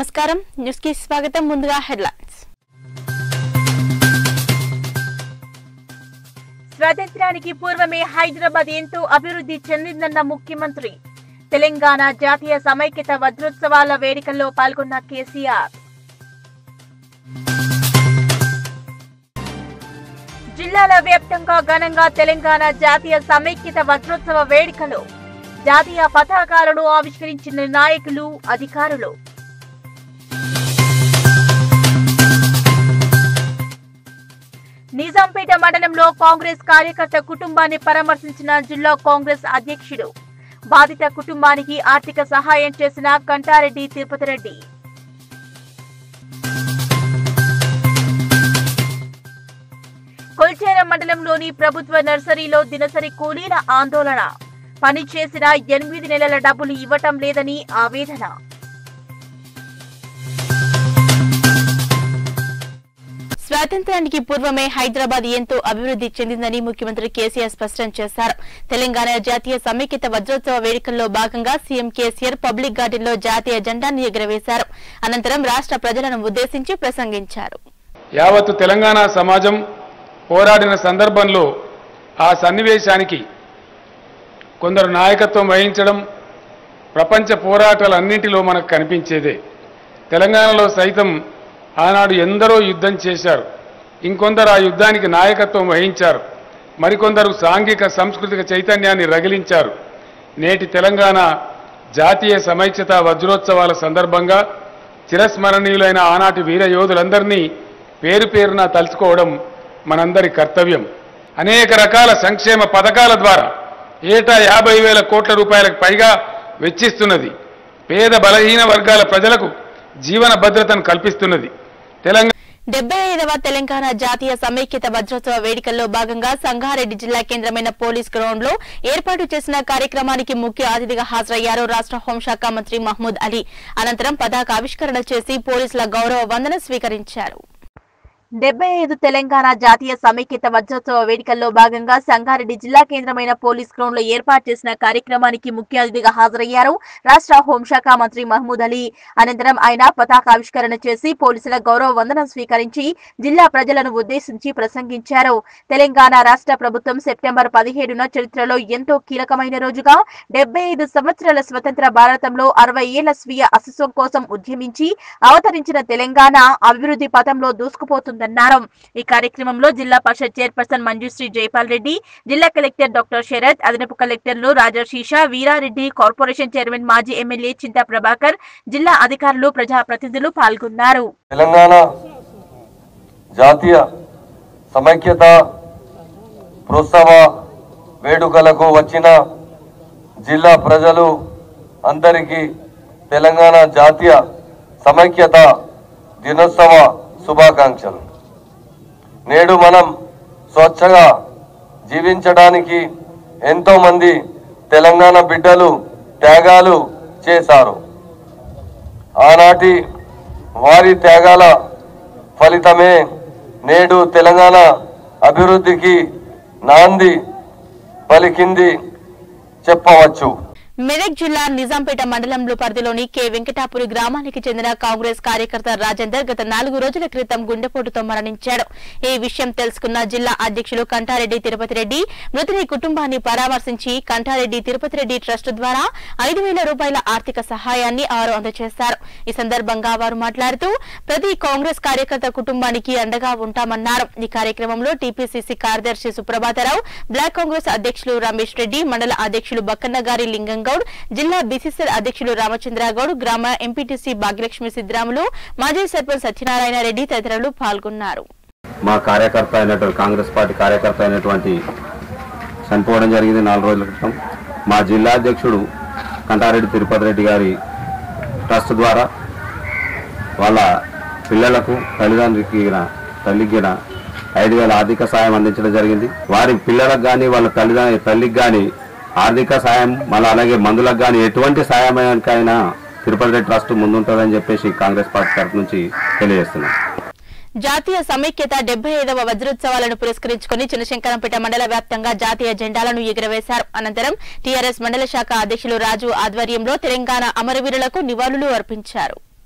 నమస్కారం న్యూస్ కి స్వాగతం ముందుగా హెడ్లైన్స్ స్వాతంత్ర్యానికి పూర్వమే హైదరాబాద్ ఎంతో అభివృద్ధి చెందిందన్న ముఖ్యమంత్రి తెలంగాణ జాతీయ సమైక్యత వజ్రోత్సవాల వేడుకల్లో పాల్గొన్న కేసీఆర్ జిల్లాల వ్యాప్తంగా ఘనంగా తెలంగాణ జాతీయ సమైక్యత వజ్రోత్సవ వేడుకలు జాతీయ పతాకాలను ఆవిష్కరించిన నాయకులు అధికారులు నిజాంపేట మండలంలో కాంగ్రెస్ కార్యకర్త కుటుంబాన్ని పరామర్శించిన జిల్లా కాంగ్రెస్ అధ్యక్షుడు బాధిత కుటుంబానికి ఆర్థిక సహాయం చేసిన కంటారెడ్డి తిరుపతి రెడ్డి కొల్చేర మండలంలోని ప్రభుత్వ నర్సరీలో దినసరి కూలీల ఆందోళన పని చేసిన ఎనిమిది నెలల డబ్బులు ఇవ్వటం లేదని ఆవేదన స్వాతంత్ర్యానికి పూర్వమే హైదరాబాద్ ఎంతో అభివృద్ధి చెందిందని ముఖ్యమంత్రి కేసీఆర్ స్పష్టం చేశారు తెలంగాణ జాతీయ సమైక్యత వజ్రోత్సవ వేడుకల్లో భాగంగా సీఎం కేసీఆర్ పబ్లిక్ గార్డెన్లో జాతీయ జెండాను ఎగురవేశారు అనంతరం రాష్ట్ర ప్రజలను ఉద్దేశించి ప్రసంగించారు యావత్తు తెలంగాణ సమాజం పోరాడిన సందర్భంలో ఆ సన్నివేశానికి కొందరు నాయకత్వం వహించడం ప్రపంచ పోరాటాలన్నింటిలో మనకు కనిపించేదే తెలంగాణలో సైతం ఆనాడు ఎందరో యుద్ధం చేశారు ఇంకొందరు ఆ యుద్ధానికి నాయకత్వం వహించారు మరికొందరు సాంఘిక సాంస్కృతిక చైతన్యాన్ని రగిలించారు నేటి తెలంగాణ జాతీయ సమైక్యత వజ్రోత్సవాల సందర్భంగా చిరస్మరణీయులైన ఆనాటి వీర యోధులందరినీ పేరు పేరున తలుచుకోవడం మనందరి కర్తవ్యం అనేక రకాల సంక్షేమ పథకాల ద్వారా ఏటా యాభై వేల కోట్ల రూపాయలకు పైగా వెచ్చిస్తున్నది పేద బలహీన వర్గాల ప్రజలకు జీవన భద్రతను కల్పిస్తున్నది తెలంగాణ డెబ్బై ఐదవ తెలంగాణ జాతీయ సమైక్యత వజ్రోత్సవ వేడుకల్లో భాగంగా సంగారెడ్డి జిల్లా కేంద్రమైన పోలీస్ గ్రౌండ్ లో ఏర్పాటు చేసిన కార్యక్రమానికి ముఖ్య అతిథిగా హాజరయ్యారు రాష్ట్ర హోంశాఖ మంత్రి మహమూద్ అలీ అనంతరం పతాక ఆవిష్కరణ చేసి పోలీసుల గౌరవ వందన స్వీకరించారు డెబ్బై ఐదు తెలంగాణ జాతీయ సమైక్యత వజ్రోత్సవ వేడుకల్లో భాగంగా సంగారెడ్డి జిల్లా కేంద్రమైన పోలీస్ గ్రౌండ్ లో ఏర్పాటు చేసిన కార్యక్రమానికి ముఖ్య అతిథిగా హాజరయ్యారు రాష్ట్ర హోంశాఖ మంత్రి మహమూద్ అలీ అనంతరం ఆయన పతాకావిష్కరణ చేసి పోలీసుల గౌరవ వందనం స్వీకరించి జిల్లా ప్రజలను ఉద్దేశించి ప్రసంగించారు తెలంగాణ రాష్ట్ర ప్రభుత్వం సెప్టెంబర్ పదిహేడున చరిత్రలో ఎంతో కీలకమైన రోజుగా డెబ్బై ఐదు సంవత్సరాల స్వతంత్ర భారతంలో అరవై ఏళ్ల స్వీయ అస్తిత్వం కోసం ఉద్యమించి అవతరించిన తెలంగాణ అభివృద్ధి పథంలో దూసుకుపోతుందన్నారు ఈ కార్యక్రమంలో జిల్లా పరిషత్ చైర్పర్సన్ మంజుశ్రీ జైపాల్ రెడ్డి జిల్లా కలెక్టర్ డాక్టర్ శరత్ అదనపు కలెక్టర్లు రాజా శీషా వీరారెడ్డి కార్పొరేషన్ చైర్మన్ మాజీ ఎమ్మెల్యే చింతా ప్రభాకర్ జిల్లా అధికారులు ప్రజాప్రతినిధులు పాల్గొన్నారు తెలంగాణ జాతీయ సమైక్యత ప్రోత్సవ వేడుకలకు వచ్చిన జిల్లా ప్రజలు అందరికీ తెలంగాణ జాతీయ సమైక్యత దినోత్సవ శుభాకాంక్షలు నేడు మనం స్వచ్ఛగా జీవించడానికి ఎంతో మంది తెలంగాణ బిడ్డలు త్యాగాలు చేశారు ఆనాటి వారి త్యాగాల ఫలితమే నేడు తెలంగాణ అభివృద్ధికి నాంది పలికింది చెప్పవచ్చు మెదక్ జిల్లా నిజాంపేట మండలంలో పరిధిలోని కె వెంకటాపురి గ్రామానికి చెందిన కాంగ్రెస్ కార్యకర్త రాజేందర్ గత నాలుగు రోజుల క్రితం గుండెపోటుతో మరణించాడు ఈ విషయం తెలుసుకున్న జిల్లా అధ్యక్షులు కంఠారెడ్డి తిరుపతి రెడ్డి మృతుని కుటుంబాన్ని పరామర్శించి కంఠారెడ్డి తిరుపతి రెడ్డి ట్రస్ట్ ద్వారా ఐదు వేల రూపాయల ఆర్థిక సహాయాన్ని వారు అందజేశారు ఈ సందర్భంగా వారు మాట్లాడుతూ ప్రతి కాంగ్రెస్ కార్యకర్త కుటుంబానికి అండగా ఉంటామన్నారు ఈ కార్యక్రమంలో టీపీసీసీ కార్యదర్శి సుప్రభాతరావు బ్లాక్ కాంగ్రెస్ అధ్యక్షులు రమేష్ రెడ్డి మండల అధ్యక్షులు బక్కన్నగారి లింగంగౌడ్ జిల్లా బీసీసీఎల్ అధ్యక్షులు రామచంద్రగౌడ్ గ్రామ ఎంపీటీసీ భాగ్యలక్ష్మి సిద్రాములు మాజీ సర్పంచ్ సత్యనారాయణ రెడ్డి తదితరులు పాల్గొన్నారు మా కార్యకర్త అయినటువంటి కాంగ్రెస్ పార్టీ కార్యకర్త అయినటువంటి చనిపోవడం జరిగింది నాలుగు రోజుల క్రితం మా జిల్లా అధ్యక్షుడు కంటారెడ్డి తిరుపతి రెడ్డి గారి ట్రస్ట్ ద్వారా వాళ్ళ పిల్లలకు తల్లిదండ్రికి గిన తల్లికి గిన ఐదు వేల ఆర్థిక సాయం అందించడం జరిగింది వారి పిల్లలకు కానీ వాళ్ళ తల్లిదండ్రి తల్లికి కానీ ఆర్థిక సాయం మళ్ళీ అలాగే మందులకు కానీ ఎటువంటి సాయమైనా తిరుపతి రెడ్డి ట్రస్ట్ ముందుంటుందని చెప్పేసి కాంగ్రెస్ పార్టీ తరఫు నుంచి తెలియజేస్తున్నాం జాతీయ సమైక్యత డెబ్బై ఐదవ వజ్రోత్సవాలను పురస్కరించుకుని చిన్నశంకరంపేట మండల వ్యాప్తంగా జాతీయ జెండాలను ఎగురవేశారు అనంతరం టీఆర్ఎస్ మండల శాఖ అధ్యక్షులు రాజు ఆధ్వర్యంలో తెలంగాణ అమరవీరులకు నివాళులు అర్పించారు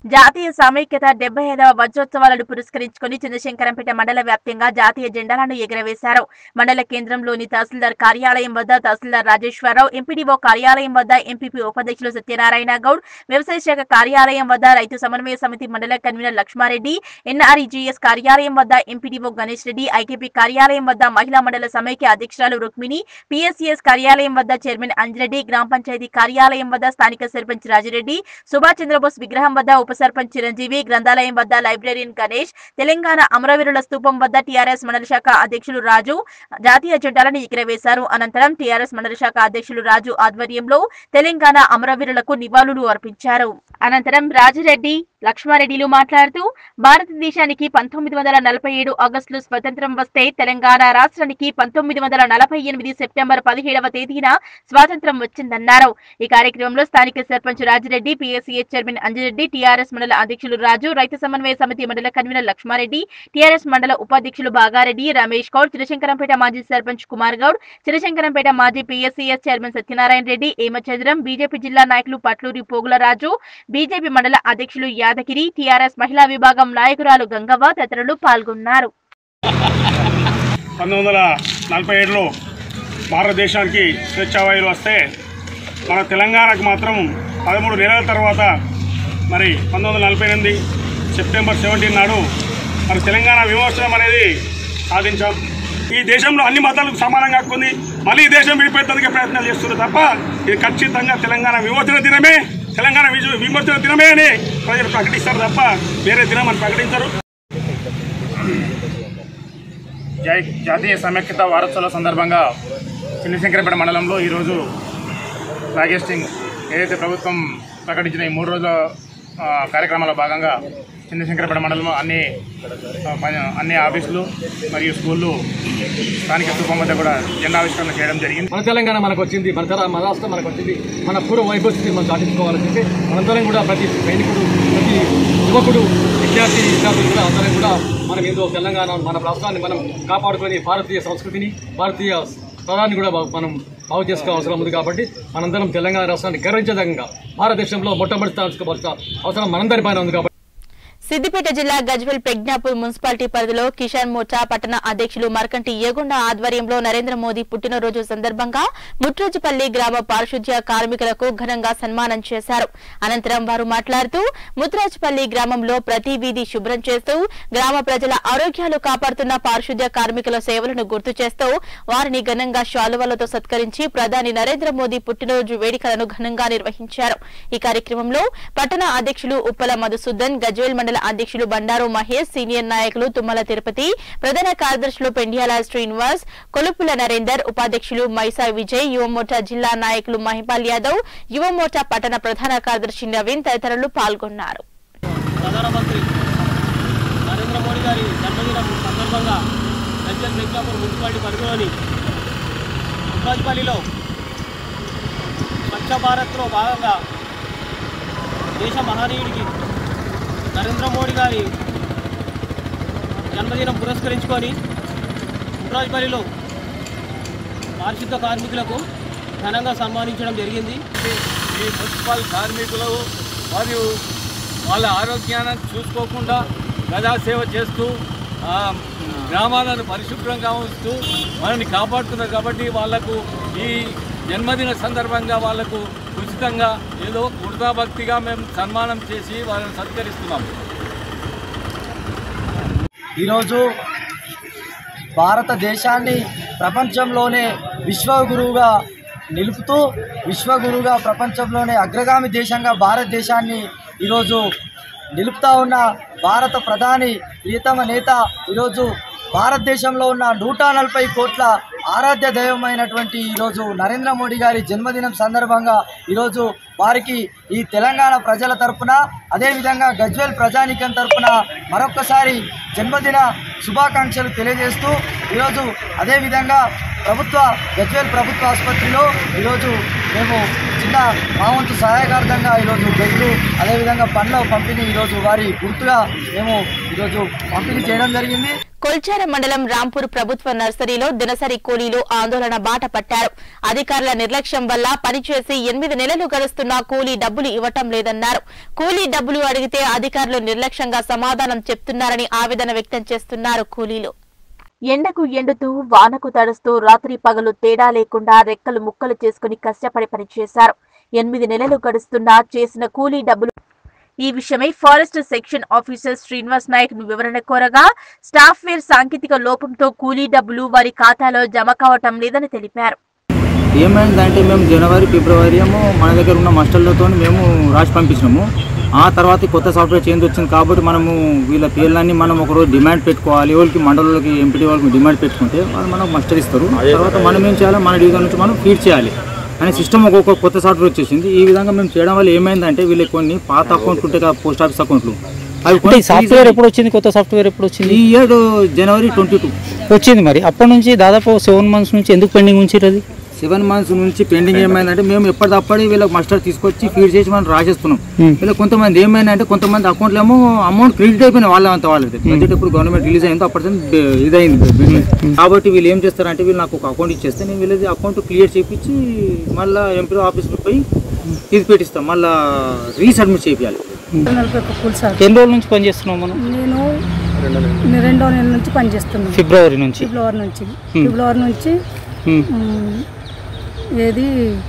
జాతీయ సమైక్యత డెబ్బై ఐదవ వజ్రోత్సవాలను పురస్కరించుకుని చంద్రశంకరంపేట మండల వ్యాప్తంగా జాతీయ జెండాలను ఎగురవేశారు మండల కేంద్రంలోని తహసీల్దార్ కార్యాలయం వద్ద తహసీల్దార్ రాజేశ్వరరావు ఎంపీడీఓ కార్యాలయం వద్ద ఎంపీపీ ఉపాధ్యక్షులు సత్యనారాయణ గౌడ్ వ్యవసాయ శాఖ కార్యాలయం వద్ద రైతు సమన్వయ సమితి మండల కన్వీనర్ లక్ష్మారెడ్డి ఎన్ఆర్ఈజీఎస్ కార్యాలయం వద్ద ఎంపీడీఓ గణేష్ రెడ్డి ఐకేపీ కార్యాలయం వద్ద మహిళా మండల సమైక్య అధ్యక్షురాలు రుక్మిణి పిఎస్సిఎస్ కార్యాలయం వద్ద చైర్మన్ అంజిరెడ్డి గ్రామ పంచాయతీ కార్యాలయం వద్ద స్థానిక సర్పంచ్ రాజిరెడ్డి సుభాష్ చంద్రబోస్ విగ్రహం వద్ద ఉప సర్పంచ్ చిరంజీవి గ్రంథాలయం వద్ద లైబ్రరీన్ గణేష్ తెలంగాణ అమరవీరుల స్తూపం వద్ద టీఆర్ఎస్ మండల శాఖ అధ్యక్షులు రాజు జాతీయ జెండాలను ఎగురవేశారు అనంతరం టీఆర్ఎస్ మండల శాఖ అధ్యక్షులు రాజు ఆధ్వర్యంలో తెలంగాణ అమరవీరులకు నివాళులు అర్పించారు అనంతరం రాజిరెడ్డి లక్ష్మారెడ్డిలు మాట్లాడుతూ భారతదేశానికి పంతొమ్మిది వందల నలభై ఏడు ఆగస్టులో స్వతంత్రం వస్తే తెలంగాణ రాష్ట్రానికి పంతొమ్మిది వందల నలభై ఎనిమిది సెప్టెంబర్ పదిహేడవ తేదీన స్వాతంత్రం వచ్చిందన్నారు ఈ కార్యక్రమంలో స్థానిక sarpanch Rajireddy PSCA chairman Anjireddy TRS మండల అధ్యక్షులు రాజు రైతు సమన్వయ సమితి మండల కన్వీనర్ లక్ష్మారెడ్డి టీఆర్ఎస్ మండల ఉపాధ్యక్షులు బాగారెడ్డి రమేష్ గౌడ్ చిరశంకరంపేట మాజీ సర్పంచ్ కుమార్ గౌడ్ చిరశంకరంపేట మాజీ PSCS chairman Satyanarayana Reddy Hemachandram BJP జిల్లా నాయకులు పట్లూరి పోగులరాజు బీజేపీ మండల అధ్యక్షులు యాదగిరి టీఆర్ఎస్ మహిళా విభాగం నాయకురాలు గంగవ్వ తదితరులు పాల్గొన్నారు పంతొమ్మిది వందల నలభై ఏడులో భారతదేశానికి స్వేచ్ఛావాయులు వస్తే మన తెలంగాణకు మాత్రం పదమూడు నెలల తర్వాత మరి పంతొమ్మిది వందల నలభై ఎనిమిది సెప్టెంబర్ సెవెంటీన్ నాడు మరి తెలంగాణ విమోచనం అనేది సాధించాం ఈ దేశంలో అన్ని మతాలకు సమానంగా హక్కుంది మళ్ళీ ఈ దేశం విడిపోయేందుకే ప్రయత్నాలు చేస్తున్నారు తప్ప ఇది ఖచ్చితంగా తెలంగాణ విమోచన దినమే తెలంగాణ విజ- విమోచన దినమే అని ప్రజలు ప్రకటిస్తారు తప్ప వేరే దినం అని ప్రకటించరు జై జాతీయ సమైక్యత వారోత్సవాల సందర్భంగా చిన్నశంకరపేట మండలంలో ఈరోజు ఫ్లాగ్ హాస్టింగ్ ఏదైతే ప్రభుత్వం ప్రకటించిన ఈ మూడు రోజుల ఆ, కార్యక్రమాల్లో భాగంగా చిన్నశంకరపేట మండలంలో అన్ని ఆ, ప- అన్ని ఆఫీసులు మరియు స్కూళ్ళు స్థానిక స్థూపం వద్ద కూడా జెండావిష్కరణ చేయడం జరిగింది మన తెలంగాణ మనకు వచ్చింది మన తెల మన రాష్ట్రం మనకు వచ్చింది మన పూర్వ వైభవస్థితి మనం సాధించుకోవాలని చెప్పి మనందరం కూడా ప్రతి సైనికుడు ప్రతి యువకుడు విద్యార్థి విద్యార్థులు కూడా అందరం కూడా మనం ఏదో తెలంగాణ మన రాష్ట్రాన్ని మనం కాపాడుకొని భారతీయ సంస్కృతిని భారతీయ ప్రధాన్ని కూడా బా- మనం బాగు చేసుకోవాల్సిన అవసరం ఉంది కాబట్టి మనందరం తెలంగాణ రాష్ట్రాన్ని గర్వించదగ్గంగా భారతదేశంలో మొట్టమొదటి స్థానం తీసుకోవాల్సిన అవసరం మనందరి పైన ఉంది కాబట్టి సిద్దిపేట జిల్లా గజ్వెల్ ప్రజ్ఞాపూర్ మున్సిపాలిటీ పరిధిలో కిషాన్ మోర్చా పట్టణ అధ్యక్షులు మర్కంటి ఏగొండ ఆధ్వర్యంలో నరేంద్ర మోదీ పుట్టినరోజు సందర్భంగా ముట్రోజుపల్లి గ్రామ పారిశుధ్య కార్మికులకు ఘనంగా సన్మానం చేశారు అనంతరం వారు మాట్లాడుతూ ముత్రాజుపల్లి గ్రామంలో ప్రతి వీధి శుభ్రం చేస్తూ గ్రామ ప్రజల ఆరోగ్యాలు కాపాడుతున్న పారిశుధ్య కార్మికుల సేవలను గుర్తు చేస్తూ వారిని ఘనంగా శాలువలతో సత్కరించి ప్రధాని నరేంద్ర మోదీ పుట్టినరోజు వేడుకలను ఘనంగా నిర్వహించారు ఈ కార్యక్రమంలో పట్టణ అధ్యక్షులు ఉప్పల మధుసూదన్ గజ్వేల్ మండల అధ్యక్షులు బండారు మహేష్ సీనియర్ నాయకులు తుమ్మల తిరుపతి ప్రధాన కార్యదర్శులు పెండియాల శ్రీనివాస్ కొలుపుల నరేందర్ ఉపాధ్యక్షులు మైసా విజయ్ యువమోర్చా జిల్లా నాయకులు మహిపాల్ యాదవ్ యువమోర్చా పట్టణ ప్రధాన కార్యదర్శి నవీన్ తదితరులు పాల్గొన్నారు ప్రధానమంత్రి నరేంద్ర మోడీ గారి జన్మదినం సందర్భంగా గజ్జల్ మిర్జాపూర్ మున్సిపాలిటీ పరిధిలోని ఉప్రాజ్పల్లిలో స్వచ్ఛ భారత్లో భాగంగా దేశ మహనీయుడికి నరేంద్ర మోడీ గారి జన్మదినం పురస్కరించుకొని ఉప్రాజ్పల్లిలో పారిశుద్ధ కార్మికులకు ఘనంగా సన్మానించడం జరిగింది ఈ మున్సిపల్ కార్మికులు మరియు వాళ్ళ ఆరోగ్యాన్ని చూసుకోకుండా ప్రజాసేవ చేస్తూ ఆ, గ్రామాలను పరిశుభ్రంగా ఉంచుతూ మనల్ని కాపాడుతున్నారు కాబట్టి వాళ్లకు ఈ జన్మదిన సందర్భంగా వాళ్లకు ఉచితంగా ఏదో భక్తిగా మేము సన్మానం చేసి వాళ్ళని సత్కరిస్తున్నాం ఈరోజు భారతదేశాన్ని ప్రపంచంలోనే విశ్వగురువుగా నిలుపుతూ విశ్వగురువుగా ప్రపంచంలోనే అగ్రగామి దేశంగా భారతదేశాన్ని ఈరోజు నిలుపుతా ఉన్న భారత ప్రధాని ప్రియతమ నేత ఈరోజు భారతదేశంలో ఉన్న నూట నలభై కోట్ల ఆరాధ్య దైవమైనటువంటి ఈరోజు నరేంద్ర మోడీ గారి జన్మదినం సందర్భంగా ఈరోజు వారికి ఈ తెలంగాణ ప్రజల తరపున అదేవిధంగా గజ్వేల్ ప్రజానీకం తరపున మరొక్కసారి జన్మదిన శుభాకాంక్షలు తెలియజేస్తూ ఈరోజు అదేవిధంగా ప్రభుత్వ గజ్వేల్ ప్రభుత్వ ఆసుపత్రిలో ఈరోజు మేము చిన్న తప్పకుండా మా వంతు సహాయకార్థంగా ఈరోజు బెడ్లు అదేవిధంగా పండ్ల పంపిణీ ఈరోజు వారి గుర్తుగా మేము ఈరోజు పంపిణీ చేయడం జరిగింది కొల్చార మండలం రాంపూర్ ప్రభుత్వ నర్సరీలో దినసరి కూలీలు ఆందోళన బాట పట్టారు అధికారుల నిర్లక్ష్యం వల్ల పనిచేసి ఎనిమిది నెలలు గడుస్తున్నా కూలీ డబ్బులు ఇవ్వటం లేదన్నారు కూలీ డబ్బులు అడిగితే అధికారులు నిర్లక్ష్యంగా సమాధానం చెప్తున్నారని ఆవేదన వ్యక్తం చేస్తున్నారు కూలీలు ఎండకు ఎండుతూ వానకు తడుస్తూ రాత్రి పగలు తేడా లేకుండా రెక్కలు ముక్కలు చేసుకుని కష్టపడి పనిచేశారు ఎనిమిది నెలలు గడుస్తున్నా చేసిన కూలీ డబ్బులు ఈ విషయమై forest section officer Srinivas Naik ను వివరణ కోరగా స్టాఫ్ వేర్ సాంకేతిక లోపంతో కూలీ డబ్బులు వారి ఖాతాలో జమ కావటం లేదని తెలిపారు ఏమైందంటే మేము జనవరి ఫిబ్రవరి ఏమో మన దగ్గర ఉన్న మాస్టర్లతో మేము రాసి పంపించినాము ఆ తర్వాత కొత్త సాఫ్ట్వేర్ చేంజ్ వచ్చింది కాబట్టి మనము వీళ్ళ పేర్లన్నీ మనం ఒకరోజు డిమాండ్ పెట్టుకోవాలి వాళ్ళకి మండలంలోకి ఎంపీటీ వాళ్ళకి డిమాండ్ పెట్టుకుంటే వాళ్ళు మనకు మాస్టర్ ఇస్తారు తర్వాత మనం ఏం చేయాలి మన డివిజన్ నుంచి మనం ఫీడ్ చేయాలి అనే సిస్టమ్ ఒక్కొక్క కొత్త సాఫ్ట్వేర్ వచ్చేసింది ఈ విధంగా మేము చేయడం వల్ల ఏమైందంటే వీళ్ళకి కొన్ని పాత అకౌంట్లు ఉంటాయి కదా పోస్ట్ ఆఫీస్ అకౌంట్లు అవి కొన్ని సాఫ్ట్వేర్ ఎప్పుడు వచ్చింది కొత్త సాఫ్ట్వేర్ ఎప్పుడు వచ్చింది ఈ ఇయర్ జనవరి ట్వంటీ టూ వచ్చింది మరి అప్పటి నుంచి దాదాపు సెవెన్ మంత్స్ నుంచి ఎందుకు పెండింగ్ ఉంచారు అది సెవెన్ మంత్స్ నుంచి పెండింగ్ ఏమైందంటే మేము ఎప్పటికప్పుడు వీళ్ళకి మాస్టర్ తీసుకొచ్చి ఫీడ్ చేసి మనం రాసేస్తున్నాం Hmm. వీళ్ళకి కొంతమంది ఏమైందంటే కొంతమంది అకౌంట్లో ఏమో అమౌంట్ క్రెడిట్ అయిపోయినాయి వాళ్ళ అంత వాళ్ళది బడ్జెట్ ఎప్పుడు గవర్నమెంట్ రిలీజ్ అయిందో అప్పటి నుంచి ఇదైంది బిజినెస్ కాబట్టి వీళ్ళు ఏం చేస్తారంటే వీళ్ళు నాకు ఒక అకౌంట్ ఇచ్చేస్తే నేను వీళ్ళది అకౌంట్ క్లియర్ చేయించి మళ్ళీ ఎంపీ ఆఫీస్కి పోయి ఇది పెట్టిస్తాం మళ్ళీ రీసబ్మిట్ చేయాలి నలభై ఒక్క కూలి సార్ ఎన్ని రోజుల నుంచి పనిచేస్తున్నాం మనం నేను రెండో నెల నుంచి పనిచేస్తున్నాను ఫిబ్రవరి నుంచి ఫిబ్రవరి నుంచి Hmm. ఫిబ్రవరి నుంచి Hmm. మ్, ఏది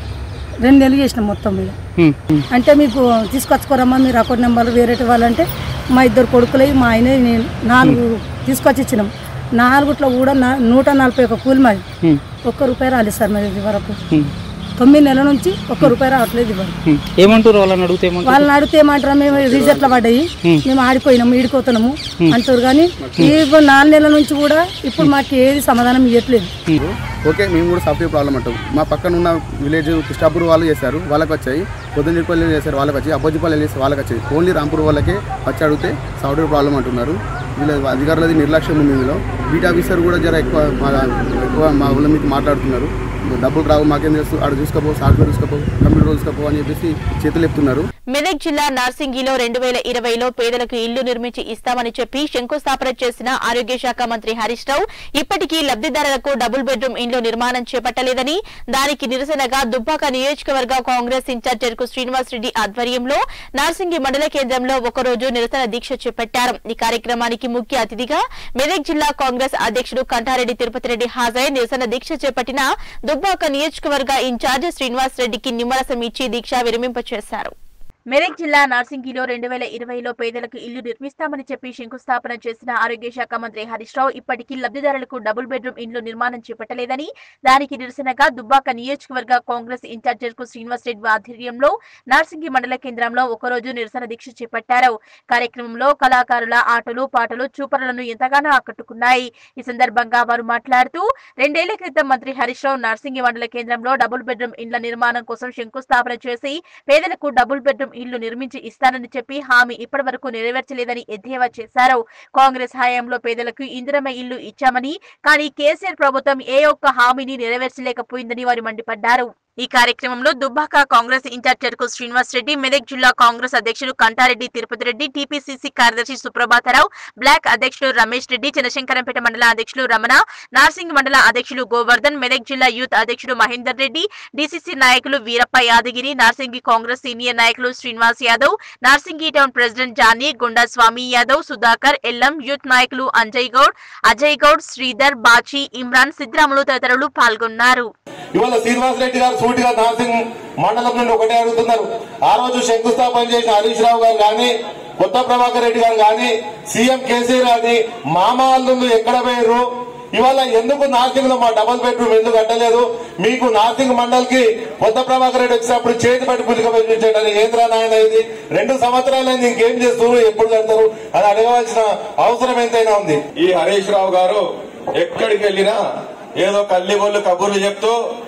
రెండు నెలలు చేసినాం మొత్తం మీద హ్మ్, హ్మ్. అంటే మీకు తీసుకొచ్చుకోరమ్మా మీరు అకౌంట్ నెంబర్ వేరే వాళ్ళంటే మా ఇద్దరు కొడుకులై మా ఆయన నేను నాలుగు తీసుకొచ్చి ఇచ్చినాం నాలుగుట్లో కూడా నా- నూట నలభై ఒక కూలి మాది హ్మ్, ఒక్క రూపాయి రాలేదు సార్ మరి ఇది వరకు హ్మ్, తొమ్మిది నెలల నుంచి ఒక్క రూపాయి రావట్లేదు ఇవ్వరు హ్మ్. ఏమంటారు వాళ్ళని అడిగితే ఏమంటారు వాళ్ళని అడిగితే ఏమంటారా మేము రిజల్ట్లు పడ్డాయి Hmm. మేము ఆడిపోయినాము ఈడిపోతున్నాము Hmm. అంటారు కానీ ఈ నాలుగు నెలల నుంచి కూడా ఇప్పుడు మాకు ఏది సమాధానం ఇవ్వట్లేదు ఓకే మేము కూడా సాఫ్ట్వేర్ ప్రాబ్లం అంటాం మా పక్కన ఉన్న విలేజ్ కృష్ణాపూర్ వాళ్ళు చేశారు వాళ్ళకి వచ్చాయి పొద్దున్నపల్లి చేశారు వాళ్ళకి వచ్చాయి అబ్బోజిపల్లి చేశారు వాళ్ళకి వచ్చాయి ఓన్లీ రాంపూర్ వాళ్ళకే వచ్చి అడిగితే సాఫ్ట్వేర్ ప్రాబ్లం అంటున్నారు వీళ్ళ అధికారులది నిర్లక్ష్యం ఉంది ఇందులో బీట్ ఆఫీసర్ కూడా జర ఎక్కువ మా ఎక్కువ మా ఊళ్ళో మీకు మాట్లాడుతున్నారు డబ్బులు రావు మాకేం చేస్తూ ఆడ చూసుకోపో సాఫ్ట్వేర్ చూసుకోపో కంప్యూటర్ చూసుకోపో అని చెప్పేసి చేతులు ఎత్తున్నారు మెదక్ జిల్లా నార్సింగిలో రెండు వేల ఇరవైలో పేదలకు ఇల్లు నిర్మించి ఇస్తామని చెప్పి శంకుస్థాపన చేసిన ఆరోగ్య శాఖ మంత్రి హరీష్ రావు ఇప్పటికీ లబ్దిదారులకు డబుల్ బెడ్రూమ్ ఇండ్లు నిర్మాణం చేపట్టలేదని దానికి నిరసనగా దుబ్బాక నియోజకవర్గ కాంగ్రెస్ ఇన్ఛార్జ్ చెరుకు శ్రీనివాస్ రెడ్డి ఆధ్వర్యంలో నార్సింగి మండల కేంద్రంలో ఒకరోజు నిరసన దీక్ష చేపట్టారు ఈ కార్యక్రమానికి ముఖ్య అతిథిగా మెదక్ జిల్లా కాంగ్రెస్ అధ్యక్షుడు కంఠారెడ్డి తిరుపతి రెడ్డి హాజరై నిరసన దీక్ష చేపట్టిన దుబ్బాక నియోజకవర్గ ఇన్ఛార్జ్ శ్రీనివాస్ రెడ్డికి నిమ్మరసం ఇచ్చి దీక్ష విరమింపచేశారు మెదక్ జిల్లా నార్సింగిలో రెండు వేల ఇరవైలో పేదలకు ఇల్లు నిర్మిస్తామని చెప్పి శంకుస్థాపన చేసిన ఆరోగ్య శాఖ మంత్రి హరీష్ రావు ఇప్పటికీ లబ్ధిదారులకు డబుల్ బెడ్రూమ్ ఇండ్లు నిర్మాణం చేపట్టలేదని దానికి నిరసనగా దుబ్బాక నియోజకవర్గ కాంగ్రెస్ ఇన్ఛార్జ్ కు శ్రీనివాస్ రెడ్డి ఆధ్వర్యంలో నార్సింగి మండల కేంద్రంలో ఒకరోజు నిరసన దీక్ష చేపట్టారు కార్యక్రమంలో కళాకారుల ఆటలు పాటలు చూపరులను ఎంతగానో ఆకట్టుకున్నాయి ఈ సందర్భంగా వారు మాట్లాడుతూ రెండేళ్ల క్రితం మంత్రి హరీష్ రావు నార్సింగి మండల కేంద్రంలో డబుల్ బెడ్రూమ్ ఇండ్ల నిర్మాణం కోసం శంకుస్థాపన చేసి పేదలకు డబుల్ బెడ్రూమ్ ఇల్లు నిర్మించి ఇస్తానని చెప్పి హామీ ఇప్పటి వరకు నెరవేర్చలేదని ఎద్దేవా చేశారు కాంగ్రెస్ హయాంలో పేదలకు ఇందిరమ ఇల్లు ఇచ్చామని కానీ కేసీఆర్ ప్రభుత్వం ఏ ఒక్క హామీని నెరవేర్చలేకపోయిందని వారు మండిపడ్డారు ఈ కార్యక్రమంలో దుబ్బాక కాంగ్రెస్ ఇన్ఛార్జ్ చెరుకు శ్రీనివాస్ రెడ్డి మెదక్ జిల్లా కాంగ్రెస్ అధ్యక్షుడు కంటారెడ్డి తిరుపతి రెడ్డి టీపీసీసీ కార్యదర్శి సుప్రభాతరావు బ్లాక్ అధ్యక్షుడు రమేష్ రెడ్డి చినశంకరంపేట మండల అధ్యక్షులు రమణ నార్సింగ్ మండల అధ్యక్షులు గోవర్ధన్ మెదక్ జిల్లా యూత్ అధ్యక్షుడు మహేందర్ రెడ్డి డీసీసీ నాయకులు వీరప్ప యాదగిరి నార్సింగి కాంగ్రెస్ సీనియర్ నాయకులు Srinivas Yadav Narsingi town president Jani Gunda Swamy Yadav Sudhakar Yellam youth నాయకులు అంజయ్ గౌడ్ అజయ్ గౌడ్ శ్రీధర్ బాచి ఇమ్రాన్ సిద్రాములు తదితరులు పాల్గొన్నారు ఇవాళ శ్రీనివాస్ రెడ్డి గారు సూటిగా నార్సింగ్ మండలం నుండి ఒకటే అడుగుతున్నారు ఆ రోజు శంకుస్థాపన చేసిన హరీష్ రావు గారు కానీ కొత్త ప్రభాకర్ రెడ్డి గారు కానీ సీఎం కేసీఆర్ గాని మామ అల్లుళ్ళు ఎక్కడ పోయారు ఇవాళ ఎందుకు నార్సింగ్ లో మా డబల్ బెడ్రూమ్ ఎందుకు కట్టలేదు మీకు నార్సింగ్ మండల్ కి కొత్త ప్రభాకర్ రెడ్డి వచ్చినప్పుడు చేతి పట్టి పులిక పంపించండి ఏంద్రా నాయన ఇది రెండు సంవత్సరాలైంది ఇంకేం చేస్తున్నారు ఎప్పుడు కడతారు అది అడగవలసిన అవసరం ఎంతైనా ఉంది ఈ హరీష్ రావు గారు ఎక్కడికి వెళ్ళినా ఏదో కల్లి బొల్లు కబుర్లు చెప్తూ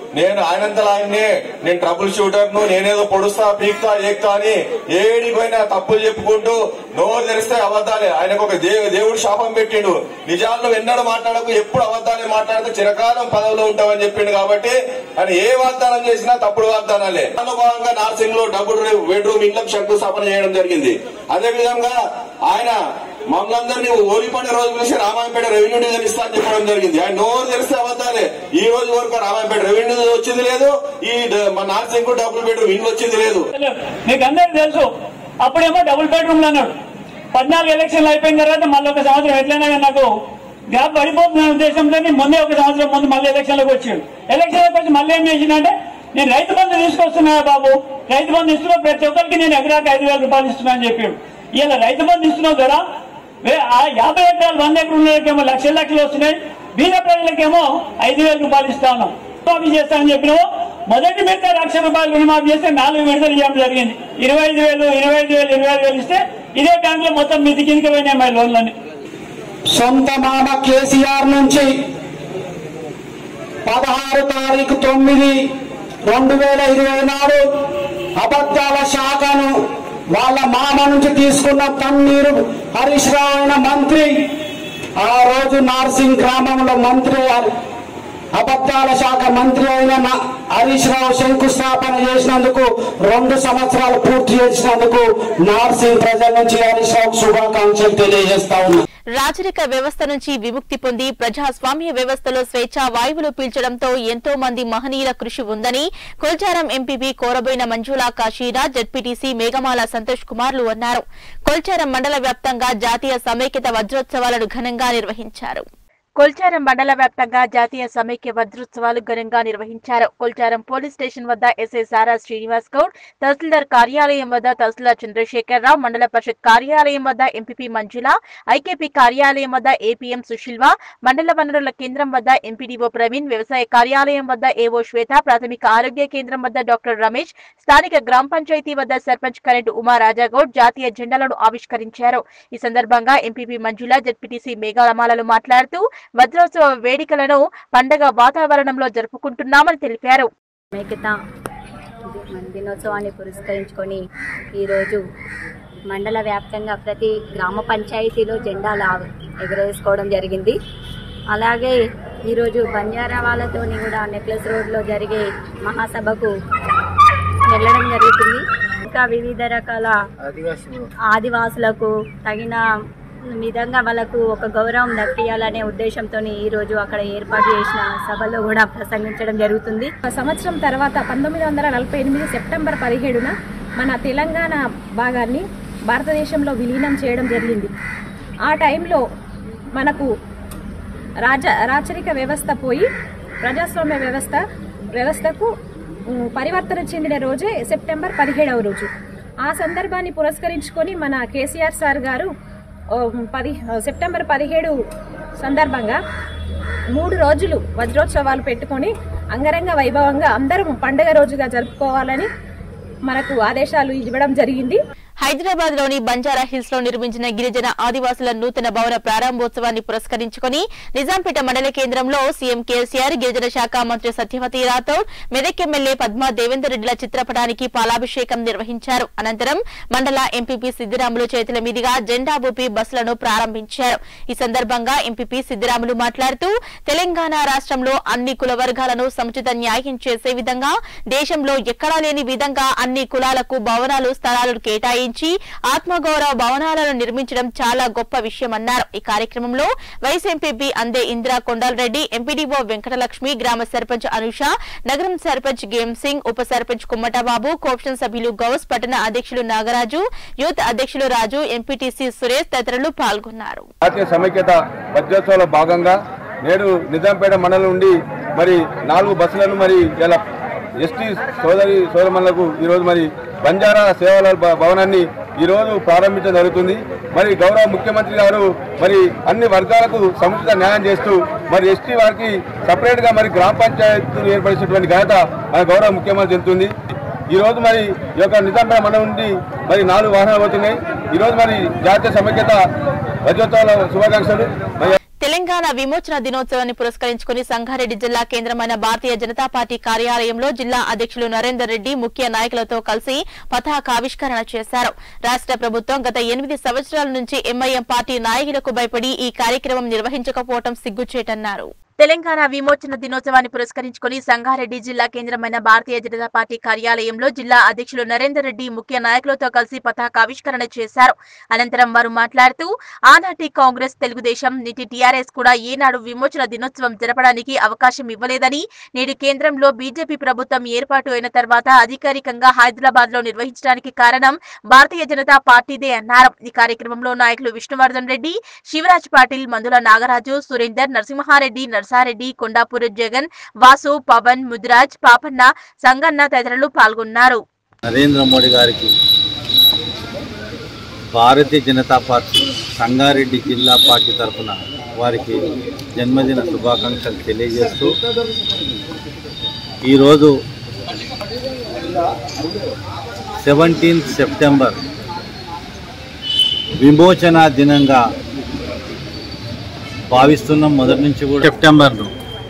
నేను ఆయనంతలా ఆయన్నే నేను ట్రబుల్ షూటర్ ను నేనేదో పొడుస్తా పీక్తా ఏక్తా అని ఏడికి పోయినా తప్పులు చెప్పుకుంటూ నోరు తెరిస్తే అబద్ధాలే ఆయనకు ఒక దేవు దేవుడు శాపం పెట్టిండు నిజాలు నువ్వు ఎన్నడూ మాట్లాడకు ఎప్పుడు అబద్ధాలే మాట్లాడితే చిరకాలం పదవిలో ఉంటావని చెప్పిండు కాబట్టి ఆయన ఏ వాగ్దానం చేసినా తప్పుడు వాగ్దానాలే అనుభవంగా నార్సింగ్ లో డబుల్ బెడ్రూమ్ ఇంట్లో శంకుస్థాపన చేయడం జరిగింది అదే విధంగా ఆయన మమ్మల్ందరినీ ఓడిపోయిన రోజు పిలిచి రామాయపేట రెవెన్యూ డివిజన్ ఇస్తా అని చెప్పడం జరిగింది ఆయన నోరు తెలిస్తే అబద్ధాలే ఈ రోజు వరకు రామాయపేట రెవెన్యూ డివిజన్ వచ్చింది లేదు ఈ డ- మన నార్సింగ్ డబుల్ బెడ్రూమ్ ఇల్లు వచ్చింది లేదు మీకు అందరికి తెలుసు అప్పుడేమో డబుల్ బెడ్రూమ్లు అన్నాడు పద్నాలుగు ఎలక్షన్లు అయిపోయిన తర్వాత మళ్ళీ ఒక సంవత్సరం ఎట్లయినా కానీ నాకు గ్యాప్ పడిపోతున్న ఉద్దేశంతో మొన్నే ఒక సంవత్సరం ముందు మళ్ళీ ఎలక్షన్లకు వచ్చాడు ఎలక్షన్లకు వచ్చి మళ్ళీ ఏం చేసిందంటే నేను రైతు బంధు తీసుకొస్తున్నా బాబు రైతు బంధు ఇస్తున్నా ప్రతి ఒక్కరికి నేను ఎకరాకి ఐదు వేల రూపాయలు ఇస్తున్నా అని చెప్పాడు ఇలా రైతు బంధు ఇస్తున్నావు కదా వే- ఆ యాభై ఎకరాలు వంద ఎకరాలకేమో లక్షల లక్షలు వస్తున్నాయి బీద ప్రజలకేమో ఐదు వేల రూపాయలు ఇస్తా ఉన్నాం రుణమాఫీ చేస్తానని చెప్పినావు మొదటి విడత లక్ష రూపాయలు రుణమాఫీ చేస్తే నాలుగు విడతలు చేయడం జరిగింది ఇరవై ఐదు వేలు ఇరవై ఐదు వేలు ఇరవై ఐదు వేలు ఇస్తే ఇదే బ్యాంక్ లో మొత్తం మిది కిందకి పోయినాయి మా లోన్లని సొంత మామ కేసీఆర్ నుంచి పదహారు తారీఖు తొమ్మిది రెండు వేల ఇరవై నాడు అబద్ధాల శాఖను వాళ్ళ మామ నుంచి తీసుకున్న తన్నీరు హరీష్ రావు అయిన మంత్రి ఆ రోజు నార్సింగ్ గ్రామంలో మంత్రి అబద్ధాల శాఖ మంత్రి అయిన నా- హరీష్ రావు శంకుస్థాపన చేసినందుకు రెండు సంవత్సరాలు పూర్తి చేసినందుకు నార్సింగ్ ప్రజల నుంచి హరీష్ రావుకు శుభాకాంక్షలు తెలియజేస్తా ఉన్నా రాచరిక వ్యవస్థ నుంచి విముక్తి పొంది ప్రజాస్వామ్య వ్యవస్థలో స్వేచ్ఛా వాయువులు పీల్చడంతో ఎంతో మంది మహనీయుల కృషి ఉందని కొల్చారం ఎంపీపీ కోరబోయిన మంజులా కాశీరాజ్ జడ్పీటీసీ మేఘమాల సంతోష్ కుమార్లు అన్నారు కొల్చారం మండల వ్యాప్తంగా జాతీయ సమైక్యత వజ్రోత్సవాలను ఘనంగా నిర్వహించారు కొల్చారం మండల వ్యాప్తంగా జాతీయ సమైక్య వజ్రోత్సవాలు ఘనంగా నిర్వహించారు కొల్చారం పోలీస్ స్టేషన్ వద్ద ఎస్ఐ సారా శ్రీనివాస్ గౌడ్ తహసీల్దార్ కార్యాలయం వద్ద తహసీల్దార్ చంద్రశేఖర్ రావు మండల పరిషత్ కార్యాలయం వద్ద ఎంపీపీ మంజుల ఐకేపీ కార్యాలయం వద్ద ఏపీఎం సుశీల్వ మండల వనరుల కేంద్రం వద్ద ఎంపీడీఓ ప్రవీణ్ వ్యవసాయ కార్యాలయం వద్ద ఏవో శ్వేత ప్రాథమిక ఆరోగ్య కేంద్రం వద్ద డాక్టర్ రమేష్ స్థానిక గ్రామ పంచాయతీ వద్ద సర్పంచ్ కరెంట్ ఉమా రాజాగౌడ్ జాతీయ జెండాలను ఆవిష్కరించారు ఈ సందర్భంగా ఎంపీపీ మంజుల జడ్పీటీసీ మేఘాలమాలలు మాట్లాడుతూ వజ్రోత్సవ వేడుకలను పండగ వాతావరణంలో జరుపుకుంటున్నామని తెలిపారు సమైక్యత దినోత్సవాన్ని పురస్కరించుకొని ఈరోజు మండల వ్యాప్తంగా ప్రతి గ్రామ పంచాయతీలో జెండాలు ఆవ- ఎగరేసుకోవడం జరిగింది అలాగే ఈరోజు బంజారా వాళ్ళతోని కూడా నెక్లెస్ రోడ్లో జరిగే మహాసభకు వెళ్ళడం జరుగుతుంది ఇంకా వివిధ రకాల ఆదివాసులకు తగిన విధంగా వాళ్ళకు ఒక గౌరవం దక్కియాలనే ఉద్దేశంతో ఈరోజు అక్కడ ఏర్పాటు చేసిన సభలో కూడా ప్రసంగించడం జరుగుతుంది ఒక సంవత్సరం తర్వాత పంతొమ్మిది వందల నలభై ఎనిమిది సెప్టెంబర్ పదిహేడున మన తెలంగాణ భాగాన్ని భారతదేశంలో విలీనం చేయడం జరిగింది ఆ టైంలో మనకు రాజ రాచరిక వ్యవస్థ పోయి ప్రజాస్వామ్య వ్యవస్థ వ్యవస్థకు ఉమ్, పరివర్తన చెందిన రోజే సెప్టెంబర్ పదిహేడవ రోజు ఆ సందర్భాన్ని పురస్కరించుకొని మన కేసీఆర్ సార్ గారు ఓ, పది సెప్టెంబర్ పదిహేడు సందర్భంగా మూడు రోజులు వజ్రోత్సవాలు పెట్టుకొని అంగరంగ వైభవంగా అందరం పండుగ రోజుగా జరుపుకోవాలని మనకు ఆదేశాలు ఇవ్వడం జరిగింది హైదరాబాద్ లోని బంజారా హిల్స్ లో నిర్మించిన గిరిజన ఆదివాసుల నూతన భవన ప్రారంభోత్సవాన్ని పురస్కరించుకుని నిజాంపేట మండల కేంద్రంలో సీఎం కేసీఆర్ గిరిజన శాఖ మంత్రి సత్యవతి రాథోడ్ మెదక్ ఎమ్మెల్యే పద్మా దేవేందర్ రెడ్డిల చిత్రపటానికి పాలాభిషేకం నిర్వహించారు అనంతరం మండల ఎంపీపీ సిద్దిరాములు చేతుల మీదుగా జెండా ఊపి బస్సులను ప్రారంభించారు ఈ సందర్భంగా ఎంపీపీ సిద్దిరాములు మాట్లాడుతూ తెలంగాణ రాష్ట్రంలో అన్ని కుల వర్గాలను సముచిత న్యాయం చేసే విధంగా దేశంలో ఎక్కడా లేని విధంగా అన్ని కులాలకు భవనాలు స్థలాలు కేటాయించి ఆత్మగౌరవ భవనాలను నిర్మించడం చాలా గొప్ప విషయమన్నారు ఈ కార్యక్రమంలో వైస్ ఎంపీపీ అందే ఇందిరా కొండాలరెడ్డి ఎంపీడీఓ వెంకటలక్ష్మి గ్రామ సర్పంచ్ అనుష నగరం సర్పంచ్ గేమ్ సింగ్ ఉప సర్పంచ్ కుమ్మటబాబు కోప్షన్ సభ్యులు గౌస్ పట్టణ అధ్యక్షులు నాగరాజు యూత్ అధ్యక్షులు రాజు ఎంపీటీసీ సురేష్ తదితరులు పాల్గొన్నారు జాతీయ సమైక్యత వజ్రోత్సవంలో భాగంగా నేడు నిజాంపేట మండలం నుండి మరి నాలుగు బస్సులను మరి ఇలా ఎస్టీ సోదరి సోదరులకు ఈరోజు మరి బంజారా సేవల భ- భవనాన్ని ఈరోజు ప్రారంభించడం జరుగుతుంది మరి గౌరవ ముఖ్యమంత్రి గారు మరి అన్ని వర్గాలకు సముచిత న్యాయం చేస్తూ మరి ఎస్టీ వారికి సపరేట్గా మరి గ్రామ పంచాయతీలు ఏర్పరిచినటువంటి ఘనత మన గౌరవ ముఖ్యమంత్రి చెందుతుంది ఈ రోజు మరి ఈ యొక్క నిజాంపేట మండలం నుండి మరి నాలుగు వాహనాలు పోతున్నాయి ఈ రోజు మరి జాతీయ సమైక్యత వజ్రోత్సవాల శుభాకాంక్షలు మరి తెలంగాణ విమోచన దినోత్సవాన్ని పురస్కరించుకుని సంగారెడ్డి జిల్లా కేంద్రమైన భారతీయ జనతా పార్టీ కార్యాలయంలో జిల్లా అధ్యక్షులు నరేందర్ రెడ్డి ముఖ్య నాయకులతో కలిసి పతాకావిష్కరణ చేశారు రాష్ట్ర ప్రభుత్వం గత ఎనిమిది సంవత్సరాల నుంచి ఎంఐఎం పార్టీ నాయకులకు భయపడి ఈ కార్యక్రమం నిర్వహించకపోవడం సిగ్గుచేటన్నారు తెలంగాణ విమోచన దినోత్సవాన్ని పురస్కరించుకుని సంగారెడ్డి జిల్లా కేంద్రమైన భారతీయ జనతా పార్టీ కార్యాలయంలో జిల్లా అధ్యక్షులు నరేందర్ రెడ్డి ముఖ్య నాయకులతో కలిసి పతాకావిష్కరణ చేశారు అనంతరం వారు మాట్లాడుతూ ఆనాటి కాంగ్రెస్ తెలుగుదేశం నేటి టీఆర్ఎస్ కూడా ఏనాడు విమోచన దినోత్సవం జరపడానికి అవకాశం ఇవ్వలేదని నేడు కేంద్రంలో బీజేపీ ప్రభుత్వం ఏర్పాటు అయిన తర్వాత అధికారికంగా హైదరాబాద్ లో నిర్వహించడానికి కారణం భారతీయ జనతా పార్టీదే అన్నారు ఈ కార్యక్రమంలో నాయకులు విష్ణువర్ధన్ రెడ్డి శివరాజ్ పాటిల్ మందుల నాగరాజు సురేందర్ నరసింహారెడ్డి నర్సారెడ్డి కొండాపూర్ జగన్ వాసు పవన్ ముదిరాజ్ పాపన్న సంగన్న తదితరులు పాల్గొన్నారు నరేంద్ర మోడీ గారికి భారతీయ జనతా పార్టీ సంగారెడ్డి జిల్లా పార్టీ తరఫున వారికి జన్మదిన శుభాకాంక్షలు తెలియజేస్తూ ఈరోజు సెవెంటీన్త్ సెప్టెంబర్ విమోచన దినంగా భావిస్తున్నాం మొదటి నుంచి కూడా సెప్టెంబర్ను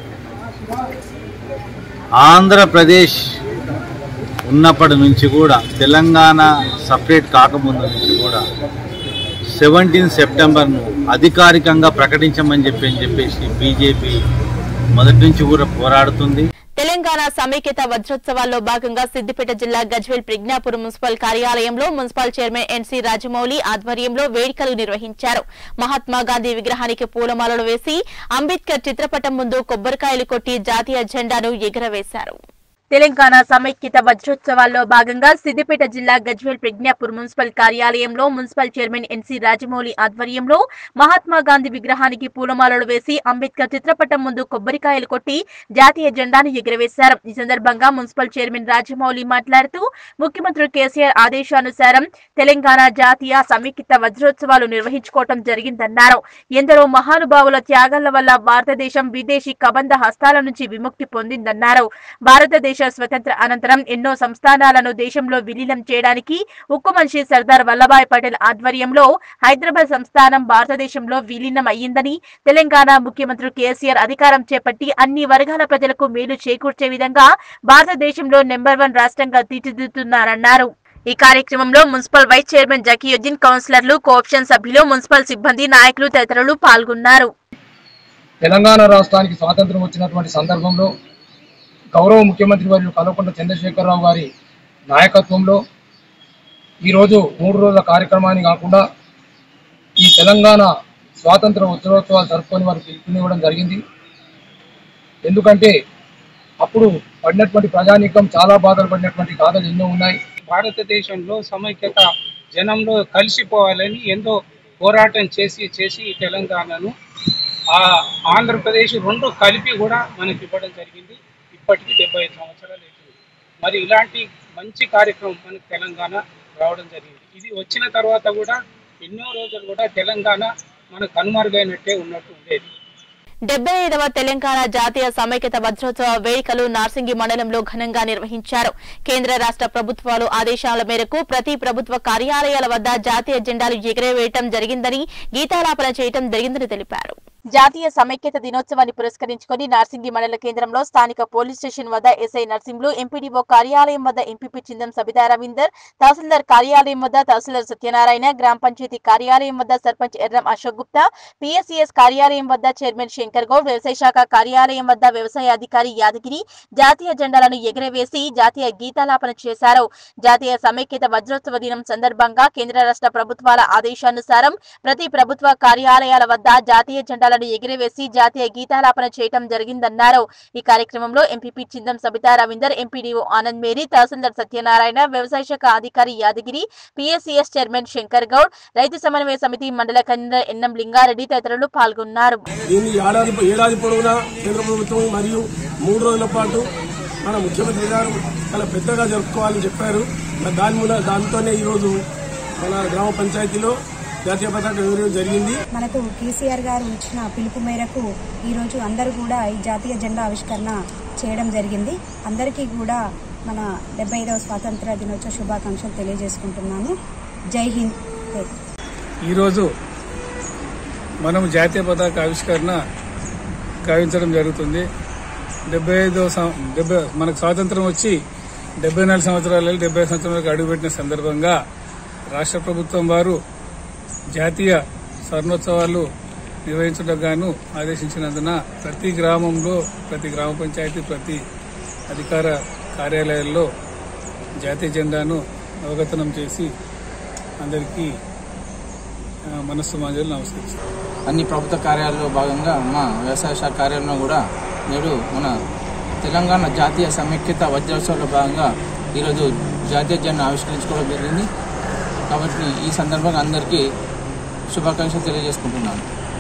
ఆంధ్రప్రదేశ్ ఉన్నప్పటి నుంచి కూడా తెలంగాణ సపరేట్ కాకముందు నుంచి కూడా సెవెంటీన్ సెప్టెంబర్ను అధికారికంగా ప్రకటించమని చెప్పి అని చెప్పేసి బీజేపీ మొదటి నుంచి కూడా పోరాడుతుంది తెలంగాణ సమైక్యత వజ్రోత్సవాల్లో భాగంగా సిద్దిపేట జిల్లా గజ్వేల్ ప్రజ్ఞాపురం మున్సిపల్ కార్యాలయంలో మున్సిపల్ చైర్మన్ ఎన్సీ రాజమౌళి ఆధ్వర్యంలో వేడుకలు నిర్వహించారు మహాత్మా గాంధీ విగ్రహానికి పూలమాలలు వేసి అంబేద్కర్ చిత్రపటం ముందు కొబ్బరికాయలు కొట్టి జాతీయ జెండాను ఎగురవేశారు తెలంగాణ సమైక్యత వజ్రోత్సవాల్లో భాగంగా సిద్దిపేట జిల్లా గజ్వేల్ ప్రజ్ఞాపూర్ మున్సిపల్ కార్యాలయంలో మున్సిపల్ చైర్మన్ ఎన్సీ రాజమౌళి ఆధ్వర్యంలో మహాత్మా గాంధీ విగ్రహానికి పూలమాలలు వేసి అంబేద్కర్ చిత్రపటం ముందు కొబ్బరికాయలు కొట్టి జాతీయ జెండాను ఎగురవేశారు ఈ సందర్భంగా మున్సిపల్ చైర్మన్ రాజమౌళి మాట్లాడుతూ ముఖ్యమంత్రి కేసీఆర్ ఆదేశానుసారం తెలంగాణ జాతీయ సమైక్యత వజ్రోత్సవాలు నిర్వహించుకోవటం జరిగిందన్నారు ఎందరో మహానుభావుల త్యాగాల వల్ల భారతదేశం విదేశీ కబంధ హస్తాల నుంచి విముక్తి పొందిందన్నారు భారతదేశ స్వతంత్ర అనంతరం ఎన్నో సంస్థానాలను దేశంలో విలీనం చేయడానికి ఉక్కు మనిషి సర్దార్ వల్లభాయ్ పటేల్ ఆధ్వర్యంలో హైదరాబాద్ సంస్థానం భారతదేశంలో విలీనం అయ్యిందని తెలంగాణ ముఖ్యమంత్రి కేసీఆర్ అధికారం చేపట్టి అన్ని వర్గాల ప్రజలకు మేలు చేకూర్చే విధంగా భారతదేశంలో నెంబర్ వన్ రాష్ట్రంగా తీర్చిదిద్దుతున్నారన్నారు ఈ కార్యక్రమంలో మున్సిపల్ వైస్ చైర్మన్ జకీయుద్దీన్ కౌన్సిలర్లు కోఆప్షన్ సభ్యులు మున్సిపల్ సిబ్బంది నాయకులు తదితరులు పాల్గొన్నారు తెలంగాణ రాష్ట్రానికి స్వాతంత్రం వచ్చినటువంటి సందర్భంలో గౌరవ ముఖ్యమంత్రి వర్యులు కల్వకుంట్ల చంద్రశేఖరరావు గారి నాయకత్వంలో ఈరోజు మూడు రోజుల కార్యక్రమాన్ని కాకుండా ఈ తెలంగాణ స్వాతంత్ర ఉత్సవోత్సవాలు జరుపుకొని వారు పిలుపునివ్వడం జరిగింది ఎందుకంటే అప్పుడు పడినటువంటి ప్రజానీకం చాలా బాధలు పడినటువంటి గాథలు ఎన్నో ఉన్నాయి భారతదేశంలో సమైక్యత జనంలో కలిసిపోవాలని ఎంతో పోరాటం చేసి చేసి ఈ తెలంగాణను ఆ ఆంధ్రప్రదేశ్ రెండు కలిపి కూడా మనకి ఇవ్వడం జరిగింది ఇప్పటికి డెబ్బై ఐదు సంవత్సరాలు అవుతుంది మరి ఇలాంటి మంచి కార్యక్రమం మనకి తెలంగాణ రావడం జరిగింది ఇది వచ్చిన తర్వాత కూడా ఎన్నో రోజులు కూడా తెలంగాణ మనకు కనుమరుగైనట్టే ఉన్నట్టు ఉండేది డెబ్బై ఐదవ తెలంగాణ జాతీయ సమైక్యత వజ్రోత్సవ వేడుకలు నార్సింగి మండలంలో ఘనంగా నిర్వహించారు కేంద్ర రాష్ట్ర ప్రభుత్వాలు ఆదేశాల మేరకు ప్రతి ప్రభుత్వ కార్యాలయాల వద్ద జాతీయ జెండాలు ఎగిరేవేయటం జరిగిందని గీతాలాపన చేయటం జరిగిందని తెలిపారు జాతీయ సమైక్యత దినోత్సవాన్ని పురస్కరించుకొని నార్సింగి మండల కేంద్రంలో స్థానిక పోలీస్ స్టేషన్ వద్ద ఎస్ఐ నర్సింహులు ఎంపీడీఓ కార్యాలయం వద్ద ఎంపీపీ చిందం సబితా రవీందర్ తహసీల్దార్ కార్యాలయం వద్ద తహసీల్దార్ సత్యనారాయణ గ్రామ పంచాయతీ కార్యాలయం వద్ద సర్పంచ్ ఎర్రం అశోక్ గుప్తా పిఎస్సిఎస్ కార్యాలయం వద్ద చైర్మన్ శంకర్ గౌడ్ వ్యవసాయ శాఖ కార్యాలయం వద్ద వ్యవసాయ అధికారి యాదగిరి జాతీయ జెండాలను ఎగురవేసి జాతీయ గీతాలాపన చేశారు జాతీయ సమైక్యత వజ్రోత్సవ దినం సందర్భంగా కేంద్ర రాష్ట్ర ప్రభుత్వాల ఆదేశానుసారం ప్రతి ప్రభుత్వ కార్యాలయాల వద్ద జాతీయ జెండాలను ఎగిరవేసి జాతీయ గీతాలాపన చేయటం జరిగిందన్నారు ఈ కార్యక్రమంలో ఎంపీపీ చిందం సబితా రవీందర్ ఎంపీడీఓ ఆనంద్ మేరీ తహసీల్దార్ సత్యనారాయణ వ్యవసాయ శాఖ అధికారి యాదగిరి పిఎస్సిఎస్ చైర్మన్ శంకర్ గౌడ్ రైతు సమన్వయ సమితి మండల కన్వీనర్ ఎన్ఎం లింగారెడ్డి తదితరులు పాల్గొన్నారు దీన్ని ఏడాది ఏడాది పొడవునా కేంద్ర ప్రభుత్వం మరియు మూడు రోజుల పాటు మన ముఖ్యమంత్రి గారు చాలా పెద్దగా జరుపుకోవాలని చెప్పారు మరి దాని మూల దానితోనే ఈరోజు మన గ్రామ పంచాయతీలో జాతీయ పతాక ఎగరవేయడం జరిగింది మనకు కేసీఆర్ గారు ఇచ్చిన పిలుపు మేరకు ఈరోజు అందరూ కూడా ఈ జాతీయ జెండా ఆవిష్కరణ చేయడం జరిగింది అందరికీ కూడా మన డెబ్బై ఐదవ స్వాతంత్ర దినోత్సవ శుభాకాంక్షలు తెలియజేసుకుంటున్నాను జై హింద్ ఈరోజు మనం జాతీయ పతాక ఆవిష్కరణ గావించడం జరుగుతుంది డెబ్బై ఐదో సం- డెబ్బై మనకు స్వాతంత్రం వచ్చి డెబ్బై నాలుగు సంవత్సరాలు డెబ్బై ఐదు సంవత్సరాలకు అడుగుపెట్టిన సందర్భంగా రాష్ట్ర ప్రభుత్వం వారు జాతీయ స్వర్ణోత్సవాలు నిర్వహించడం గాను ఆదేశించినందున ప్రతి గ్రామంలో ప్రతి గ్రామ పంచాయతీ ప్రతి అధికార కార్యాలయాల్లో జాతీయ జెండాను అవగతనం చేసి అందరికీ ఆ, మనస్సు మాంజలు నమస్కరిస్తాను అన్ని ప్రభుత్వ కార్యాలయంలో భాగంగా మా వ్యవసాయ శాఖ కార్యాలయంలో కూడా నేడు మన తెలంగాణ జాతీయ సమైక్యత వజ్రోత్సవంలో భాగంగా ఈరోజు జాతీయ జెండా ఆవిష్కరించుకోవడం జరిగింది కాబట్టి ఈ సందర్భంగా అందరికీ శుభాకాంక్షలు తెలియజేసుకుంటున్నాను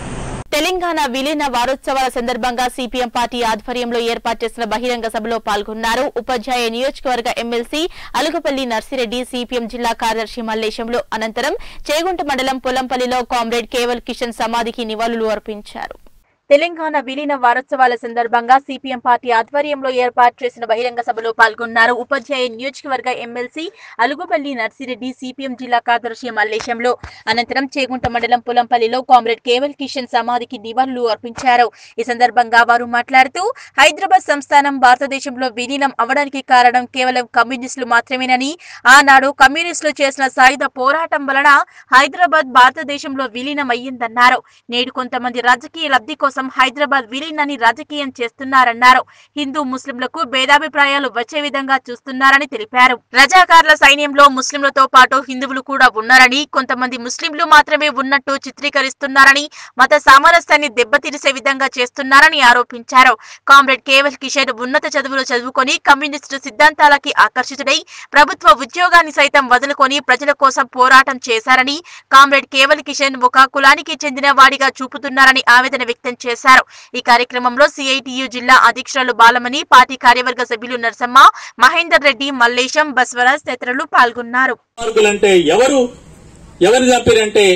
తెలంగాణ విలీన వారోత్సవాల సందర్భంగా సిపిఎం పార్టీ ఆధ్వర్యంలో ఏర్పాటు చేసిన బహిరంగ సభలో పాల్గొన్నారు ఉపాధ్యాయ నియోజకవర్గ ఎమ్మెల్సీ అలుగుపల్లి నర్సిరెడ్డి సిపిఎం జిల్లా కార్యదర్శి మల్లేశంలో అనంతరం చేగుంట మండలం పొలంపల్లిలో కామ్రేడ్ కేవల్ కిషన్ సమాధికి నివాళులు అర్పించారు తెలంగాణ విలీన వారోత్సవాల సందర్భంగా సిపిఎం పార్టీ ఆధ్వర్యంలో ఏర్పాటు చేసిన బహిరంగ సభలో పాల్గొన్నారు ఉపాధ్యాయ నియోజకవర్గ ఎమ్మెల్సీ అలుగుపల్లి నర్సిరెడ్డి సిపిఎం జిల్లా కార్యదర్శి మల్లేశంలో అనంతరం చేగుంట మండలం పొలంపల్లిలో కామ్రేడ్ కేవల్ కిషన్ సమాధికి నివాళులు అర్పించారు ఈ సందర్భంగా వారు మాట్లాడుతూ హైదరాబాద్ సంస్థానం భారతదేశంలో విలీనం అవడానికి కారణం కేవలం కమ్యూనిస్టులు మాత్రమేనని ఆనాడు కమ్యూనిస్టులు చేసిన సాయుధ పోరాటం వలన హైదరాబాద్ భారతదేశంలో విలీనం అయ్యిందన్నారు నేడు కొంతమంది రాజకీయ లబ్ధి కోసం హైదరాబాద్ విలీనాన్ని రాజకీయం చేస్తున్నారన్నారు హిందూ ముస్లింలకు భేదాభిప్రాయాలు వచ్చే విధంగా చూస్తున్నారని తెలిపారు రజాకార్ల సైన్యంలో ముస్లింలతో పాటు హిందువులు కూడా ఉన్నారని కొంతమంది ముస్లింలు మాత్రమే ఉన్నట్టు చిత్రీకరిస్తున్నారని మత సామరస్యాన్ని దెబ్బతీసే విధంగా చేస్తున్నారని ఆరోపించారు కామ్రేడ్ కేవల్ కిషోర్ ఉన్నత చదువులు చదువుకొని కమ్యూనిస్టు సిద్ధాంతాలకి ఆకర్షితుడై ప్రభుత్వ ఉద్యోగాన్ని సైతం వదులుకొని ప్రజల కోసం పోరాటం చేశారని కామ్రేడ్ కేవల్ కిషన్ ఒక కులానికి చెందిన వాడిగా చూపుతున్నారని ఆవేదన వ్యక్తం చేశారు ఈ కార్యక్రమంలో సిఐటియు జిల్లా అధ్యక్షురాలు బాలమణి పార్టీ కార్యవర్గ సభ్యులు నరసమ్మ మహేందర్ రెడ్డి మల్లేశం బస్వరాజ్ తదితరులు పాల్గొన్నారు మార్కులంటే ఎవరు ఎవరు చంపారంటే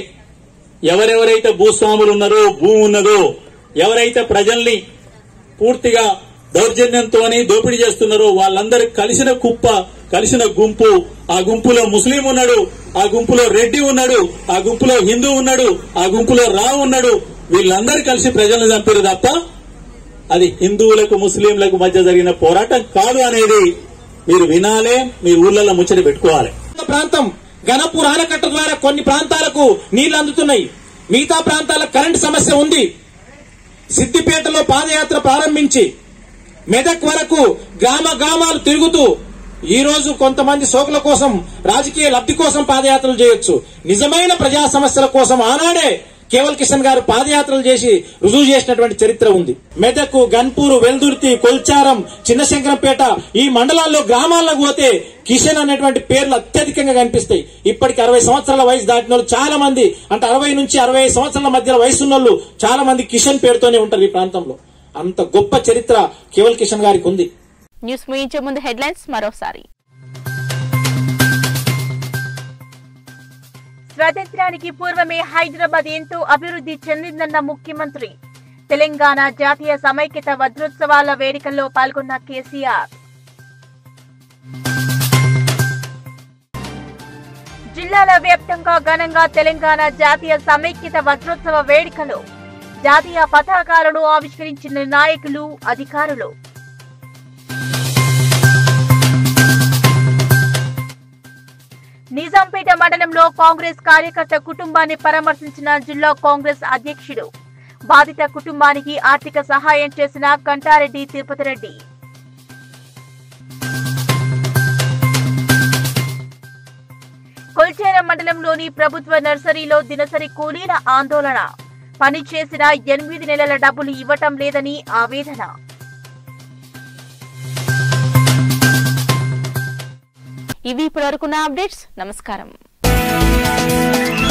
ఎవరెవరైతే భూస్వాములు ఉన్నారో భూమి ఉన్నదో ఎవరైతే ప్రజల్ని పూర్తిగా దౌర్జన్యంతో దోపిడీ చేస్తున్నారో వాళ్ళందరూ కలిసిన కుప్ప కలిసిన గుంపు ఆ గుంపులో ముస్లిం ఉన్నాడు ఆ గుంపులో రెడ్డి ఉన్నాడు ఆ గుంపులో హిందూ ఉన్నాడు ఆ గుంపులో రావు ఉన్నాడు వీళ్ళందరూ కలిసి ప్రజలను చంపారు తప్ప అది హిందువులకు ముస్లింలకు మధ్య జరిగిన పోరాటం కాదు అనేది మీరు వినాలే మీ ఊర్లలో ముచ్చట పెట్టుకోవాలి ప్రాంతం గణపూర్ ఆనకట్ట ద్వారా కొన్ని ప్రాంతాలకు నీళ్లు అందుతున్నాయి మిగతా ప్రాంతాలకు కరెంటు సమస్య ఉంది సిద్దిపేటలో పాదయాత్ర ప్రారంభించి మెదక్ వరకు గ్రామ గ్రామాలు తిరుగుతూ ఈ రోజు కొంతమంది సోకుల కోసం రాజకీయ లబ్ధి కోసం పాదయాత్రలు చేయొచ్చు నిజమైన ప్రజా సమస్యల కోసం ఆనాడే కేవల్ కిషన్ గారు పాదయాత్రలు చేసి రుజువు చేసినటువంటి చరిత్ర ఉంది మెదక్ గన్పూరు వెల్దుర్తి కొల్చారం చిన్నశంకరంపేట ఈ మండలాల్లో గ్రామాలకు పోతే కిషన్ అనేటువంటి పేర్లు అత్యధికంగా కనిపిస్తాయి ఇప్పటికి అరవై సంవత్సరాల వయసు దాటిన వాళ్ళు చాలా మంది అంటే అరవై నుంచి అరవై ఐదు సంవత్సరాల మధ్య వయసు ఉన్న వాళ్ళు చాలా మంది కిషన్ పేరుతోనే ఉంటారు ఈ ప్రాంతంలో అంత గొప్ప చరిత్ర కేవల్ కిషన్ గారికి ఉంది న్యూస్ ముగించే ముందు హెడ్లైన్స్ మరోసారి స్వాతంత్ర్యానికి పూర్వమే హైదరాబాద్ ఎంతో అభివృద్ధి చెందిందన్న ముఖ్యమంత్రి తెలంగాణ జాతీయ సమైక్యత వజ్రోత్సవాల వేడుకల్లో పాల్గొన్న కేసీఆర్ జిల్లాల వ్యాప్తంగా ఘనంగా తెలంగాణ జాతీయ సమైక్యత వజ్రోత్సవ వేడుకలు జాతీయ పతాకాలను ఆవిష్కరించిన నాయకులు అధికారులు నిజాంపేట మండలంలో కాంగ్రెస్ కార్యకర్త కుటుంబాన్ని పరామర్శించిన జిల్లా కాంగ్రెస్ అధ్యక్షుడు బాధిత కుటుంబానికి ఆర్థిక సహాయం చేసిన కంటారెడ్డి తిరుపతి రెడ్డి కొల్చేర మండలంలోని ప్రభుత్వ నర్సరీలో దినసరి కూలీల ఆందోళన పని చేసిన ఎనిమిది నెలల డబ్బులు ఇవ్వటం లేదని ఆవేదన ఇవి ఇప్పటివరకున్న అప్డేట్స్ నమస్కారం